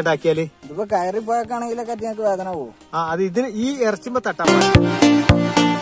വൃത്തിയായിട്ടാക്കിയാല് ഇതിപ്പോ കയറി പോയൊക്കെയാണെങ്കിലൊക്കെ ഞങ്ങൾക്ക് വേദന പോകും ആ അത് ഇതിന് ഈ ഇറച്ചിമ്പോ തട്ടാൻ പാടില്ല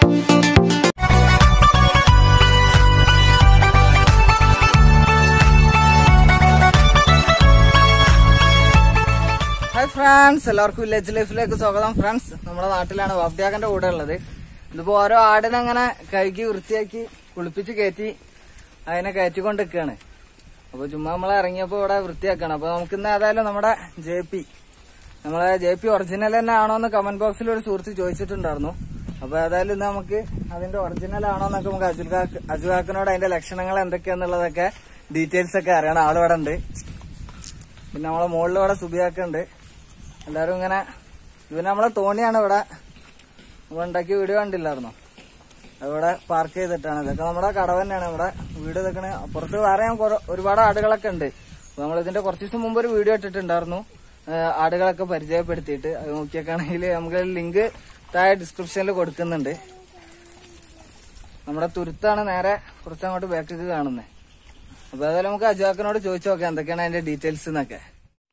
ഹായ് ഫ്രണ്ട്സ് എല്ലാവർക്കും വില്ലേജ് ലൈഫിലേക്ക് സ്വാഗതം ഫ്രണ്ട്സ് നമ്മുടെ നാട്ടിലാണ് വാബ്ഡിയാക്കന്റെ കൂടെ ഉള്ളത് ഇതിപ്പോ ഓരോ ആടിനെ അങ്ങനെ കഴുകി വൃത്തിയാക്കി കുളിപ്പിച്ച് കയറ്റി അതിനെ കയറ്റിക്കൊണ്ട് നിൽക്കുകയാണ് അപ്പൊ ചുമ്മാ നമ്മൾ ഇറങ്ങിയപ്പോ ഇവിടെ വൃത്തിയാക്കണം അപ്പൊ നമുക്ക് ഇന്ന് ഏതായാലും നമ്മുടെ ജെ പി നമ്മളെ ജെ പി ഒറിജിനൽ തന്നെ ആണോ എന്ന് കമന്റ് ബോക്സിൽ ഒരു സുഹൃത്ത് ചോദിച്ചിട്ടുണ്ടായിരുന്നു അപ്പൊ ഏതായാലും ഇന്ന് നമുക്ക് അതിന്റെ ഒറിജിനൽ ആണോ എന്നൊക്കെ നമുക്ക് അജുൽ കാക്ക് അജുകാക്കിനോട് അതിന്റെ ലക്ഷണങ്ങൾ എന്തൊക്കെയാന്നുള്ളതൊക്കെ ഡീറ്റെയിൽസ് ഒക്കെ അറിയണം ആളിവിടെ ഉണ്ട് പിന്നെ നമ്മളെ മുകളിൽ ഇവിടെ സുബിയാക്കുണ്ട് എല്ലാരും ഇങ്ങനെ ഇവന് നമ്മളെ തോണിയാണ് ഇവിടെ നമ്മൾ ഉണ്ടാക്കിയ വീഡിയോ കണ്ടില്ലായിരുന്നോ ഇവിടെ പാർക്ക് ചെയ്തിട്ടാണ് ഇതൊക്കെ നമ്മുടെ കടവ് തന്നെയാണ് ഇവിടെ വീട് ഇതൊക്കെ പുറത്ത് വേറെ ഞാൻ കുറെ- ഒരുപാട് ആടുകളൊക്കെ ഉണ്ട് അപ്പൊ നമ്മൾ ഇതിന്റെ കുറച്ച് ദിവസം മുമ്പ് ഒരു വീഡിയോ ഇട്ടിട്ടുണ്ടായിരുന്നു ആ, ആടുകളൊക്കെ പരിചയപ്പെടുത്തിയിട്ട് അത് നോക്കിയൊക്കെയാണെങ്കിൽ നമുക്ക് ലിങ്ക് താഴെ ഡിസ്ക്രിപ്ഷനിൽ കൊടുക്കുന്നുണ്ട് നമ്മുടെ തുരുത്താണ് നേരെ കുറച്ച് അങ്ങോട്ട് ബാക്കിക്ക് കാണുന്നത് അപ്പൊ ഏതായാലും നമുക്ക് അജുവാക്കിനോട് ചോദിച്ചു നോക്കാം എന്തൊക്കെയാണ് അതിന്റെ ഡീറ്റെയിൽസ് എന്നൊക്കെ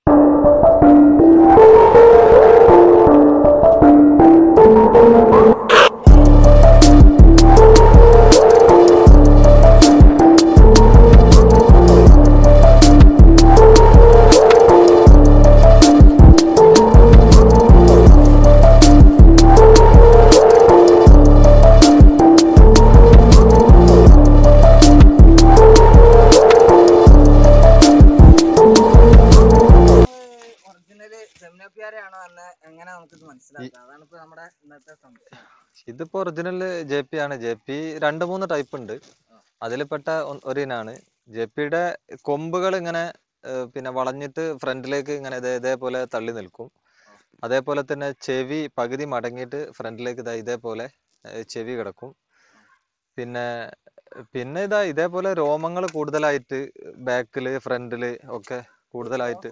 ഒറിജിനല് ജമുനപ്പിയാരെയാണോ എന്ന് എങ്ങനെ നമുക്കിത് മനസ്സിലാക്കാം അതാണ് ഇപ്പൊ നമ്മുടെ ഇന്നത്തെ സംശയം ഇതിപ്പോ ഒറിജിനൽ ജെ പി ആണ് ജെ പി രണ്ട് മൂന്ന് ടൈപ്പ് ഉണ്ട് അതിൽപ്പെട്ട ഒ- ഒരു ഇനാണ് ജെ പിയുടെ കൊമ്പുകൾ ഇങ്ങനെ ഏർ പിന്നെ വളഞ്ഞിട്ട് ഫ്രണ്ടിലേക്ക് ഇങ്ങനെ ഇതേ ഇതേപോലെ തള്ളി നിൽക്കും അതേപോലെ തന്നെ ചെവി പകുതി മടങ്ങിയിട്ട് ഫ്രണ്ടിലേക്ക് ഇതാ ഇതേപോലെ ഏർ ചെവി കിടക്കും പിന്നെ പിന്നെ ഇതാ ഇതേപോലെ രോമങ്ങൾ കൂടുതലായിട്ട് ബാക്കില് ഫ്രണ്ടില് ഒക്കെ കൂടുതലായിട്ട്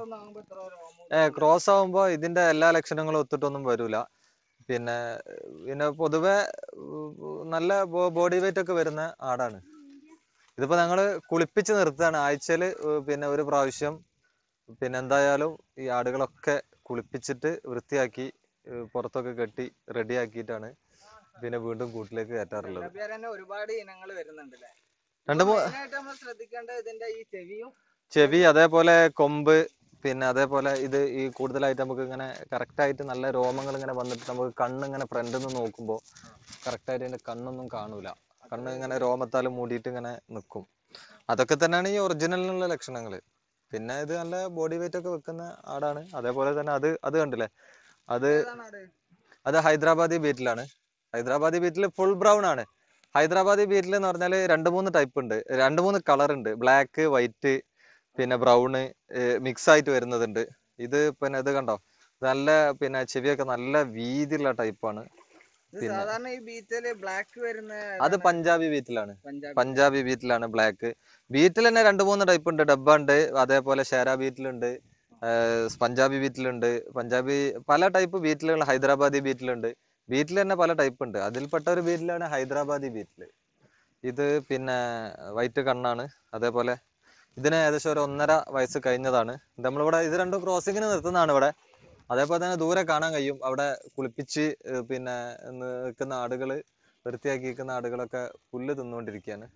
ഏ ക്രോസ് ആവുമ്പോ ഇതിന്റെ എല്ലാ ലക്ഷണങ്ങളും ഒത്തിട്ടൊന്നും വരൂല പിന്നെ പിന്നെ പൊതുവെ ഉം, നല്ല ബോഡി വെയിറ്റ് ഒക്കെ വരുന്ന ആടാണ് ഇതിപ്പോ ഞങ്ങള് കുളിപ്പിച്ച് നിർത്തുകയാണ് ആഴ്ചയില് ഉം, പിന്നെ ഒരു പ്രാവശ്യം പിന്നെ എന്തായാലും ഈ ആടുകളൊക്കെ കുളിപ്പിച്ചിട്ട് വൃത്തിയാക്കി ഉം, പുറത്തൊക്കെ കെട്ടി റെഡി ആക്കിയിട്ടാണ് പിന്നെ വീണ്ടും കൂട്ടിലേക്ക് കയറ്റാറുള്ളത് ജമുനപ്പിയാർ തന്നെ ഒരുപാട് ഇനങ്ങൾ വരുന്നുണ്ട് അല്ലേ രണ്ട് മൂ മെയിനായിട്ട് നമ്മൾ ശ്രദ്ധിക്കേണ്ടത് ഇതിന്റെ ഈ ചെവിയും ചെവി അതേപോലെ കൊമ്പ് പിന്നെ അതേപോലെ ഇത് ഈ കൂടുതലായിട്ട് നമുക്ക് ഇങ്ങനെ കറക്റ്റ് ആയിട്ട് നല്ല രോമങ്ങൾ ഇങ്ങനെ വന്നിട്ട് നമുക്ക് കണ്ണ് ഇങ്ങനെ ഫ്രണ്ടിൽ നിന്ന് നോക്കുമ്പോൾ കറക്റ്റ് ആയിട്ട് അതിന്റെ കണ്ണൊന്നും കാണൂല കണ്ണ് ഇങ്ങനെ രോമത്താൽ മൂടിയിട്ട് ഇങ്ങനെ നിൽക്കും അതൊക്കെ തന്നെയാണ് ഈ ഒറിജിനലിനുള്ള ലക്ഷണങ്ങൾ പിന്നെ ഇത് നല്ല ബോഡി വെയിറ്റ് ഒക്കെ വെക്കുന്ന ആടാണ് അതേപോലെ തന്നെ അത് അത് കണ്ടില്ലേ അത് ഏതാണ് ആട്? അത് ഹൈദരാബാദി ബീറ്റിലാണ് ഹൈദരാബാദി ബീറ്റിൽ ഫുൾ ബ്രൗൺ ആണ് ഹൈദരാബാദി ബീറ്റിൽ എന്ന് പറഞ്ഞാൽ രണ്ട് മൂന്ന് ടൈപ്പ് ഉണ്ട് രണ്ട് മൂന്ന് കളർ ഉണ്ട് ബ്ലാക്ക് വൈറ്റ് പിന്നെ ബ്രൗണ് മിക്സ് ആയിട്ട് വരുന്നതുണ്ട് ഇത് പിന്നെ ഇത് കണ്ടോ നല്ല പിന്നെ ചെവിയൊക്കെ നല്ല വീതിയുള്ള ടൈപ്പാണ് ഇത് സാധാരണ ഈ ബീറ്റില് ബ്ലാക്ക് വരുന്ന അത് പഞ്ചാബി ബീറ്റിലാണ് പഞ്ചാബ് പഞ്ചാബി ബീറ്റിലാണ് ബ്ലാക്ക് ബീറ്റിൽ തന്നെ രണ്ട് മൂന്ന് ടൈപ്പ് ഉണ്ട് ഡബ്ബ ഉണ്ട് അതേപോലെ ഷേര ബീറ്റിലുണ്ട് പഞ്ചാബി ബീറ്റിലുണ്ട് പഞ്ചാബി പല ടൈപ്പ് ബീറ്റിലുകൾ ഹൈദരാബാദി ബീറ്റിലുണ്ട് ബീറ്റിൽ തന്നെ പല ടൈപ്പ് ഉണ്ട് അതിൽപ്പെട്ട ഒരു ബീറ്റിലാണ് ഹൈദരാബാദി ബീറ്റില് ഇത് പിന്നെ വൈറ്റ് കണ്ണാണ് അതേപോലെ ഇതിന് ഏകദേശം ഒരു ഒന്നര വയസ്സ് കഴിഞ്ഞതാണ് ഇത് നമ്മളിവിടെ ഇത് രണ്ടും ക്രോസിങ്ങിന് നിർത്തുന്നതാണ് ഇവിടെ അതേപോലെ തന്നെ ദൂരെ കാണാൻ കഴിയും അവിടെ കുളിപ്പിച്ച് ഏർ പിന്നെ നിൽക്കുന്ന ആടുകള് വൃത്തിയാക്കി നിൽക്കുന്ന ആടുകളൊക്കെ പുല്ല് തിന്നുകൊണ്ടിരിക്കുകയാണ്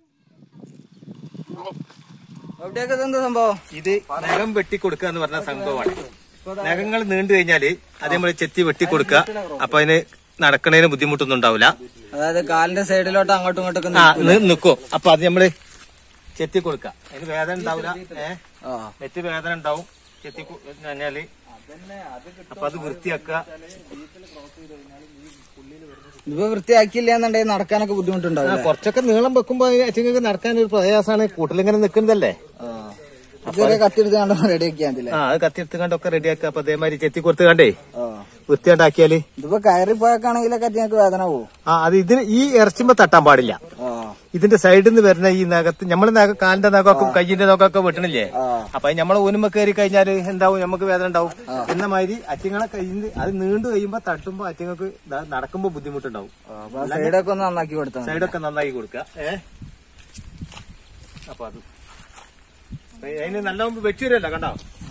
എവിടെയൊക്കെ ഇതെന്താ സംഭവം ഇത് നഖം വെട്ടി കൊടുക്കുക എന്ന് പറഞ്ഞ സംഭവമാണ് നഖങ്ങൾ നീണ്ടു കഴിഞ്ഞാല് അത് നമ്മൾ ചെത്തി വെട്ടി കൊടുക്കുക അപ്പൊ അതിന് നടക്കണതിന് ബുദ്ധിമുട്ടൊന്നും ഉണ്ടാവില്ല അതായത് കാലിന്റെ സൈഡിലോട്ട് അങ്ങോട്ടും ഇങ്ങോട്ടും ആ നിക്കും അപ്പൊ അത് നമ്മള് ചെത്തി കൊടുക്കുക അതിന് വേദന ഉണ്ടാവില്ല ഏഹ് ആ നെറ്റ് വേദന ഉണ്ടാവും ചെത്തി കൊ- കഴിഞ്ഞാല് അപ്പൊ അത് വൃത്തിയാക്കുക ഇതിപ്പോ വൃത്തിയാക്കിയില്ല എന്നുണ്ടെങ്കിൽ നടക്കാനൊക്കെ ബുദ്ധിമുട്ടുണ്ടാവും ആ, കുറച്ചൊക്കെ നീളം വെക്കുമ്പോ അച്ഛങ്ങൾക്ക് നടക്കാൻ ഒരു പ്രയാസമാണ് കൂട്ടിലിങ്ങനെ നിൽക്കുന്നതല്ലേ ചെറിയ കത്തിയെടുത്ത് കണ്ടോ റെഡിയാക്കിയാൽ മതില്ലേ ആ അത് കത്തിയെടുത്ത് കണ്ടൊക്കെ റെഡിയാക്കുക അപ്പൊ അതേമാതിരി ചെത്തി കൊടുത്ത് കണ്ടേ ആ വൃത്തിയാണ്ടാക്കിയാല് ഇതിപ്പോ കയറി പോയൊക്കെയാണെങ്കിലൊക്കെ ഞങ്ങൾക്ക് വേദന പോകും ആ അത് ഇതിന് ഈ ഇറച്ചിമ്പോ തട്ടാൻ പാടില്ല ആ ഇതിന്റെ സൈഡിൽ നിന്ന് വരുന്ന ഈ നഖത്ത് നമ്മള് നഖ കാലിന്റെ നഖമൊക്കെ കയ്യിന്റെ നഖമൊക്കെ വെട്ടണില്ലേ ആ. അപ്പൊ അത് നമ്മളെ ഊനുമ്പോ കയറി കഴിഞ്ഞാല് എന്താവും നമുക്ക് വേദന ഉണ്ടാവും എന്ന മാതിരി അറ്റിങ്ങളെ കയ്യിൽ അത് നീണ്ടു കഴിയുമ്പോ തട്ടുമ്പോ അറ്റിങ്ങൾക്ക് ദാ നടക്കുമ്പോ ബുദ്ധിമുട്ടുണ്ടാവും അപ്പൊ ആ സൈഡൊക്കെ ഒന്ന് നന്നാക്കി കൊടുത്താൽ മതി. സൈഡൊക്കെ നന്നായി കൊടുക്കുക ഏ അപ്പൊ അത് അപ്പൊ അതിന് നല്ല വെട്ടി വരുമല്ലോ കണ്ടോ ആ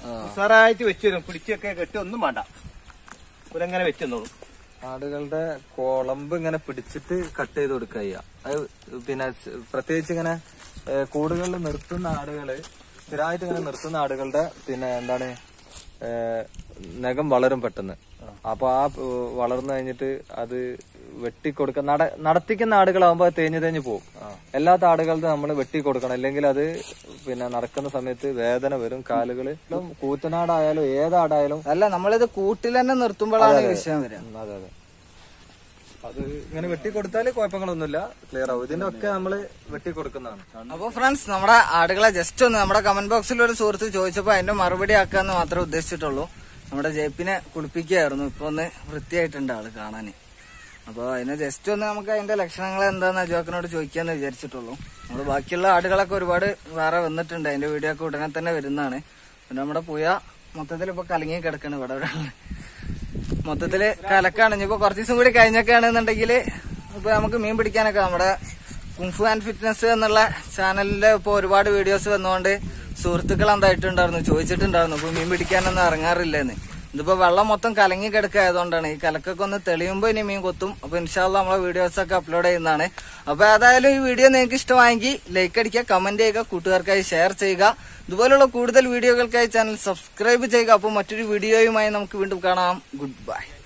ഉസാറായിട്ട് വെച്ച് തരും പിടിച്ചൊക്കെ കെട്ടി ഒന്നും വേണ്ട ഇവരങ്ങനെ വെച്ച് തന്നോളൂ ആടുകളുടെ കുളമ്പ് ഇങ്ങനെ പിടിച്ചിട്ട് കട്ട് ചെയ്ത് കൊടുക്കുക ചെയ്യാ അത് പിന്നെ സ് പ്രത്യേകിച്ച് ഇങ്ങനെ ഏഹ്, കൂടുകളിൽ നിർത്തുന്ന ആടുകള് സ്ഥിരമായിട്ട് ഇങ്ങനെ നിർത്തുന്ന ആടുകളുടെ പിന്നെ എന്താണ് ഏഹ്, നഖം വളരും പെട്ടെന്ന് അപ്പൊ ആ ഏഹ്, വളർന്നു കഴിഞ്ഞിട്ട് അത് വെട്ടിക്കൊടുക്ക നട നടത്തിക്കുന്ന ആടുകളാകുമ്പോ അത് തേഞ്ഞ് തേഞ്ഞ് പോകും എല്ലാത്ത ആടുകൾക്ക് നമ്മൾ വെട്ടി കൊടുക്കണം അല്ലെങ്കിൽ അത് പിന്നെ നടക്കുന്ന സമയത്ത് വേദന വരും കാലുകള് കൂറ്റനാടായാലും ഏതാടായാലും അല്ല നമ്മളിത് കൂട്ടിൽ തന്നെ നിർത്തുമ്പോഴാണ് ഈ വിഷയം വരിക ഉം, അതെ അതെ അത് ഇങ്ങനെ വെട്ടി കൊടുത്താല് കുഴപ്പങ്ങളൊന്നുമില്ല ക്ലിയർ ആവും ഇതിന്റെ ഒക്കെ നമ്മള് വെട്ടി കൊടുക്കുന്നതാണ് അപ്പൊ ഫ്രണ്ട്സ് നമ്മുടെ ആടുകളെ ജസ്റ്റ് ഒന്ന് നമ്മുടെ കമന്റ് ബോക്സിൽ ഒരു സുഹൃത്ത് ചോദിച്ചപ്പോ അതിന്റെ മറുപടി ആക്കാന്ന് മാത്രമേ ഉദ്ദേശിച്ചിട്ടുള്ളൂ നമ്മുടെ ജേപ്പിനെ കുളിപ്പിക്കുകയായിരുന്നു ഇപ്പൊ ഒന്ന് വൃത്തിയായിട്ടുണ്ട് ആള് കാണാന് അപ്പൊ അതിന് ജസ്റ്റ് ഒന്ന് നമുക്ക് അതിന്റെ ലക്ഷണങ്ങൾ എന്താന്ന് അജോക്കിനോട് ചോദിക്കാന്ന് വിചാരിച്ചിട്ടുള്ളൂ നമ്മള് ബാക്കിയുള്ള ആടുകളൊക്കെ ഒരുപാട് വേറെ വന്നിട്ടുണ്ട് അതിന്റെ വീഡിയോ ഒക്കെ ഉടനെ തന്നെ വരുന്നതാണ് പിന്നെ നമ്മുടെ പുയ മൊത്തത്തിൽ ഇപ്പൊ കലങ്ങി കിടക്കാണ് ഇവിടെ ഇവിടെ മൊത്തത്തില് കലക്കാണ് ഇനിയിപ്പോ കുറച്ച് ദിവസം കൂടി കഴിഞ്ഞൊക്കെ ആണെന്നുണ്ടെങ്കിൽ ഇപ്പൊ നമുക്ക് മീൻ പിടിക്കാനൊക്കെ നമ്മുടെ കുംഫു ആൻഡ് ഫിറ്റ്നസ് എന്നുള്ള ചാനലില് ഇപ്പൊ ഒരുപാട് വീഡിയോസ് വന്നുകൊണ്ട് സുഹൃത്തുക്കൾ എന്തായിട്ടുണ്ടായിരുന്നു ചോദിച്ചിട്ടുണ്ടായിരുന്നു ഇപ്പൊ മീൻ പിടിക്കാനൊന്നും ഇറങ്ങാറില്ലെന്ന് ഇതിപ്പോ വെള്ളം മൊത്തം കലങ്ങി കിടക്കായതുകൊണ്ടാണ് ഈ കലക്കൊക്കെ ഒന്ന് തെളിയുമ്പോ ഇനി മീൻ കൊത്തും അപ്പൊ ഇൻഷാല്ല നമ്മളെ വീഡിയോസ് ഒക്കെ അപ്ലോഡ് ചെയ്യുന്നതാണ് അപ്പൊ ഏതായാലും ഈ വീഡിയോ നിങ്ങൾക്ക് ഇഷ്ടമായെങ്കിൽ ലൈക്ക് അടിക്കുക കമന്റ് ചെയ്യുക കൂട്ടുകാർക്കായി ഷെയർ ചെയ്യുക ഇതുപോലുള്ള കൂടുതൽ വീഡിയോകൾക്കായി ചാനൽ സബ്സ്ക്രൈബ് ചെയ്യുക അപ്പോൾ മറ്റൊരു വീഡിയോയുമായി നമുക്ക് വീണ്ടും കാണാം ഗുഡ് ബൈ